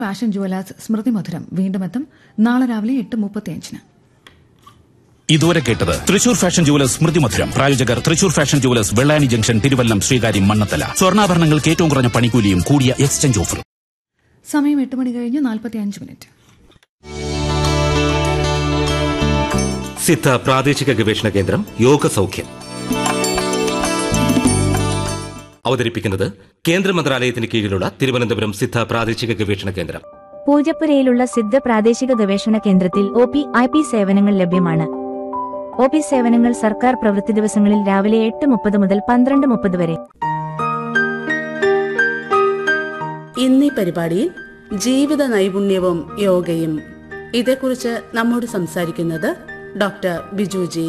fashion jewellers സ്മൃതി മധുരം വീണ്ടും എത്തും നാളെ രാവിലെ എട്ട് മുപ്പത്തിയഞ്ചിന് ഇതുവരെ കേട്ടത് തൃശൂർ ഫാഷൻ ജുവലേഴ്സ് സ്മൃതി മധുരം പ്രായോജകർ Thrissur fashion jewellers Vellani junction Thiruvallam Sreekaryam Mannanthala സ്വർണ്ണാഭരണങ്ങൾക്ക് ഏറ്റവും കുറഞ്ഞ പണിക്കൂലിയും കൂടിയ എക്സ്ചേഞ്ച് ഓഫറും സമയം എട്ട് മണി കഴിഞ്ഞ് നാൽപ്പത്തിയഞ്ച് മിനിറ്റ് സിദ്ധ പ്രാദേശിക ഗവേഷണ കേന്ദ്രം യോഗ സൗഖ്യം അവതരിപ്പിക്കുന്നത് കേന്ദ്ര മന്ത്രാലയത്തിന് കീഴിലുള്ള തിരുവനന്തപുരം സിദ്ധ പ്രാദേശിക ഗവേഷണ കേന്ദ്രം പൂജപ്പുരയിലുള്ള സിദ്ധ പ്രാദേശിക ഗവേഷണ കേന്ദ്രത്തിൽ ഒ പി ഐ പി സേവനങ്ങൾ ലഭ്യമാണ് ഒ പി സേവനങ്ങൾ സർക്കാർ പ്രവൃത്തി ദിവസങ്ങളിൽ രാവിലെ എട്ട് മുപ്പത് മുതൽ പന്ത്രണ്ട് മുപ്പത് വരെ ഇന്നീ പരിപാടിയിൽ ജീവിത നൈപുണ്യവും യോഗയും ഇതേക്കുറിച്ച് നമ്മോട് സംസാരിക്കുന്നത് ഡോക്ടർ ബിജുജി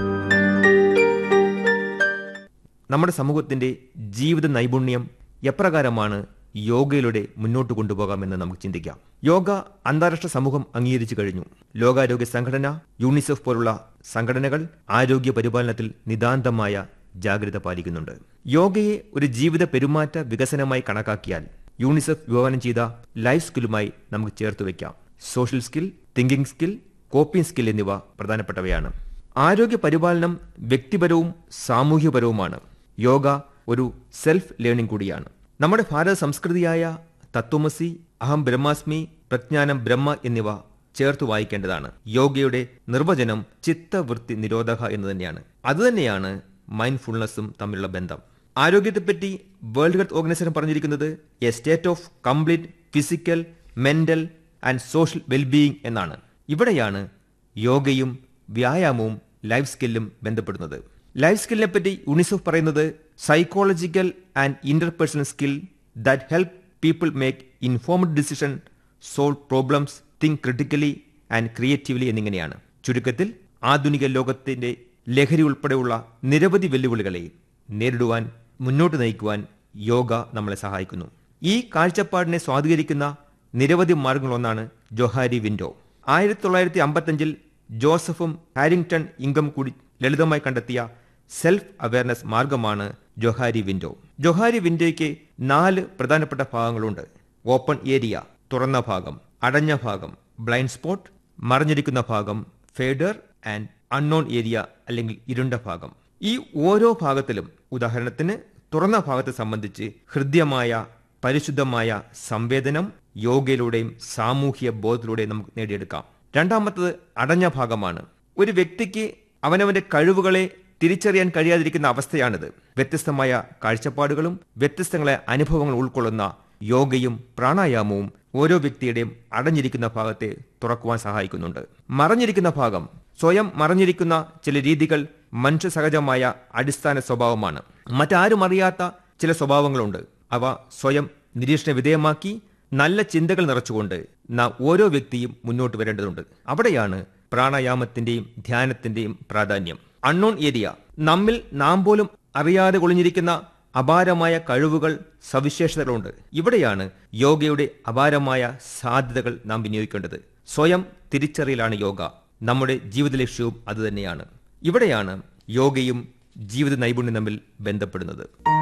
നമ്മുടെ സമൂഹത്തിന്റെ ജീവിത നൈപുണ്യം എപ്രകാരമാണ് യോഗയിലൂടെ മുന്നോട്ട് കൊണ്ടുപോകാമെന്ന് നമുക്ക് ചിന്തിക്കാം യോഗ അന്താരാഷ്ട്ര സമൂഹം അംഗീകരിച്ചു കഴിഞ്ഞു ലോകാരോഗ്യ സംഘടന യൂണിസെഫ് പോലുള്ള സംഘടനകൾ ആരോഗ്യ പരിപാലനത്തിൽ നിതാന്തമായ ജാഗ്രത പാലിക്കുന്നുണ്ട് യോഗയെ ഒരു ജീവിത പെരുമാറ്റ വികസനമായി കണക്കാക്കിയാൽ യൂണിസെഫ് വിഭാവനം ചെയ്ത ലൈഫ് സ്കില്ലുമായി നമുക്ക് ചേർത്ത് വയ്ക്കാം social skill thinking skill coping skill എന്നിവ പ്രധാനപ്പെട്ടവയാണ് ആരോഗ്യ പരിപാലനം വ്യക്തിപരവും സാമൂഹ്യപരവുമാണ് യോഗ ഒരു സെൽഫ് ലേണിംഗ് കൂടിയാണ് നമ്മുടെ ഭാരത സംസ്കൃതിയായ തത്വമസി അഹം ബ്രഹ്മാസ്മി പ്രജ്ഞാനം ബ്രഹ്മ എന്നിവ ചേർത്ത് വായിക്കേണ്ടതാണ് യോഗയുടെ നിർവചനം ചിത്തവൃത്തി നിരോധക എന്ന് തന്നെയാണ് അതുതന്നെയാണ് മൈൻഡ്ഫുൾനെസ്സും തമ്മിലുള്ള ബന്ധം ആരോഗ്യത്തെപ്പറ്റി വേൾഡ് ഹെൽത്ത് ഓർഗനൈസേഷൻ പറഞ്ഞിരിക്കുന്നത് a state of complete physical mental and social wellbeing എന്നാണ് ഇവിടെയാണ് യോഗയും വ്യായാമവും ലൈഫ് സ്കില്ലും ബന്ധപ്പെടുന്നത് ലൈഫ് സ്കില്ലിനെ പറ്റി യുണിസെഫ് പറയുന്നത് psychological and interpersonal skill that help people make informed decision solve problems think critically and creatively എന്നിങ്ങനെയാണ് ചുരുക്കത്തിൽ ആധുനിക ലോകത്തിന്റെ ലഹരി ഉൾപ്പെടെയുള്ള നിരവധി വെല്ലുവിളികളെ നേരിടുവാൻ മുന്നോട്ട് നയിക്കുവാൻ യോഗ നമ്മളെ സഹായിക്കുന്നു ഈ കാഴ്ചപ്പാടിനെ സ്വാധീനിക്കുന്ന നിരവധി മാർഗങ്ങളൊന്നാണ് ജൊഹാരി വിൻഡോ ആയിരത്തി തൊള്ളായിരത്തി അമ്പത്തഞ്ചിൽ ജോസഫും ഹാരിങ്ടൺ ഇംഗം കൂടി ലളിതമായി കണ്ടെത്തിയ സെൽഫ് അവയർനെസ് മാർഗമാണ് ജൊഹാരി വിൻഡോ ജൊഹാരി വിൻഡോയ്ക്ക് നാല് പ്രധാനപ്പെട്ട ഭാഗങ്ങളുണ്ട് ഓപ്പൺ ഏരിയ തുറന്ന ഭാഗം അടഞ്ഞ ഭാഗം ബ്ലൈൻഡ് സ്പോട്ട് മറഞ്ഞിരിക്കുന്ന ഭാഗം ഫേഡർ ആൻഡ് അൺനോൺ ഏരിയ അല്ലെങ്കിൽ ഇരുണ്ട ഭാഗം ഈ ഓരോ ഭാഗത്തിലും ഉദാഹരണത്തിന് തുറന്ന ഭാഗത്തെ സംബന്ധിച്ച് ഹൃദ്യമായ പരിശുദ്ധമായ സംവേദനം യോഗയിലൂടെയും സാമൂഹ്യ ബോധത്തിലൂടെയും നമുക്ക് നേടിയെടുക്കാം രണ്ടാമത്തത് അടഞ്ഞ ഭാഗമാണ് ഒരു വ്യക്തിക്ക് അവനവന്റെ കഴിവുകളെ തിരിച്ചറിയാൻ കഴിയാതിരിക്കുന്ന അവസ്ഥയാണിത് വ്യത്യസ്തമായ കാഴ്ചപ്പാടുകളും വ്യത്യസ്തങ്ങളായ അനുഭവങ്ങൾ ഉൾക്കൊള്ളുന്ന യോഗയും പ്രാണായാമവും ഓരോ വ്യക്തിയുടെയും അടഞ്ഞിരിക്കുന്ന ഭാഗത്തെ തുറക്കുവാൻ സഹായിക്കുന്നുണ്ട് മറഞ്ഞിരിക്കുന്ന ഭാഗം സ്വയം മറഞ്ഞിരിക്കുന്ന ചില രീതികൾ മനുഷ്യ സഹജമായ അടിസ്ഥാന സ്വഭാവമാണ് മറ്റാരും അറിയാത്ത ചില സ്വഭാവങ്ങളുണ്ട് അവ സ്വയം നിരീക്ഷണ വിധേയമാക്കി നല്ല ചിന്തകൾ നിറച്ചുകൊണ്ട് നാം ഓരോ വ്യക്തിയും മുന്നോട്ട് വരേണ്ടതുണ്ട് അവിടെയാണ് പ്രാണായാമത്തിന്റെയും ധ്യാനത്തിന്റെയും പ്രാധാന്യം അൺനോൺ ഏരിയ നമ്മിൽ നാം പോലും അറിയാതെ ഒളിഞ്ഞിരിക്കുന്ന അപാരമായ കഴിവുകൾ സവിശേഷതകളുണ്ട് ഇവിടെയാണ് യോഗയുടെ അപാരമായ സാധ്യതകൾ നാം വിനിയോഗിക്കേണ്ടത് സ്വയം തിരിച്ചറിയലാണ് യോഗ നമ്മുടെ ജീവിത ലക്ഷ്യവും അതുതന്നെയാണ് ഇവിടെയാണ് യോഗയും ജീവിത നൈപുണ്യം തമ്മിൽ ബന്ധപ്പെടുന്നത്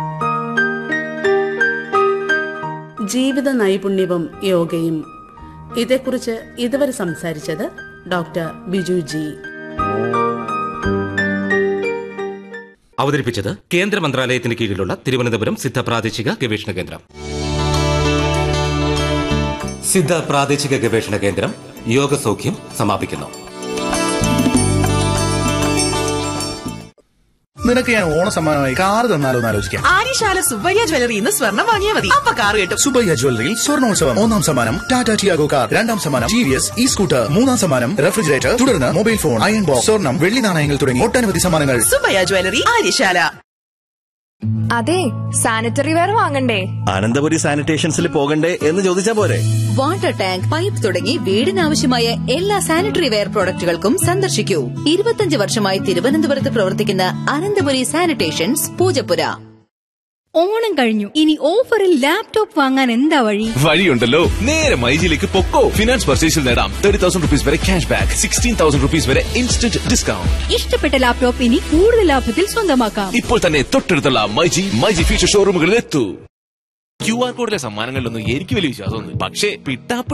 ജീവിത നൈപുണ്യവും യോഗയും ഇതേക്കുറിച്ച് ഇതുവരെ സംസാരിച്ചത് ഡോക്ടർ ബിജുജി അവതരിപ്പിച്ചത് കേന്ദ്ര മന്ത്രാലയത്തിന് കീഴിലുള്ള തിരുവനന്തപുരം സിദ്ധ പ്രാദേശിക ഗവേഷണ കേന്ദ്രം സിദ്ധ പ്രാദേശിക ഗവേഷണ കേന്ദ്രം യോഗ സൗഖ്യം സമാപിക്കുന്നു നിനക്ക് ഞാൻ ഓണ സമ്മാനമായി കാർ തന്നാലോ എന്ന് ആലോചിക്കാം ആര്യശാല സുബ്ബയ്യ ജ്വല്ലറി ഇന്ന് സ്വർണം വാങ്ങിയാൽ മതി അപ്പൊ കാർ കിട്ടും സുബയ്യ ജ്വല്ലറിയിൽ സ്വർണോത്സവം ഒന്നാം സമ്മാനം ടാറ്റ ടിയാഗോ കാർ രണ്ടാം സമ്മാനം T V S E scooter മൂന്നാം സമ്മാനം റെഫ്രിജറേറ്റർ തുടർന്ന് മൊബൈൽ ഫോൺ അയൺ ബോക്സ് സ്വർണം വെള്ളി നാണയങ്ങൾ തുടങ്ങി ഒട്ടനവധി സമ്മാനങ്ങൾ സുബ്ബയ്യ ജ്വല്ലറി ആര്യശാല അതെ സാനിറ്ററി വെയർ വാങ്ങണ്ടേ അനന്തപുരി സാനിറ്റേഷൻസിൽ പോകണ്ടേ എന്ന് ചോദിച്ചാ പോരെ വാട്ടർ ടാങ്ക് പൈപ്പ് തുടങ്ങി വീടിനാവശ്യമായ എല്ലാ സാനിറ്ററി വെയർ പ്രോഡക്റ്റുകൾക്കും സന്ദർശിക്കൂ ഇരുപത്തിയഞ്ച് വർഷമായി തിരുവനന്തപുരത്ത് പ്രവർത്തിക്കുന്ന അനന്തപുരി സാനിറ്റേഷൻസ് പൂജപ്പുര ഓണം കഴിഞ്ഞു ഇനി ഓഫറിൽ ലാപ്ടോപ്പ് വാങ്ങാൻ എന്താ വഴി വഴിയുണ്ടല്ലോ നേരെ മൈജിയിലേക്ക് പൊക്കോ ഫിനാൻസ് പർച്ചേസിൽ നേടാം തേർട്ടി തൗസൻഡ് റുപ്പീസ് വരെ cash back sixteen thousand rupees വരെ ഇൻസ്റ്റന്റ് ഡിസ്കൗണ്ട് ഇഷ്ടപ്പെട്ട ലാപ്ടോപ്പ് ഇനി കൂടുതൽ ലാഭത്തിൽ സ്വന്തമാക്കാം ഇപ്പോൾ തന്നെ തൊട്ടടുത്തുള്ള മൈജി മൈജി ഫീച്ചർ ഷോറൂമുകളിൽ എത്തൂ ക്യു ആർ കോഡിലെ സമ്മാനങ്ങളിലൊന്നും എനിക്ക് വലിയ വിശ്വാസമൊന്നും പക്ഷേ പിട്ടാപ്പ്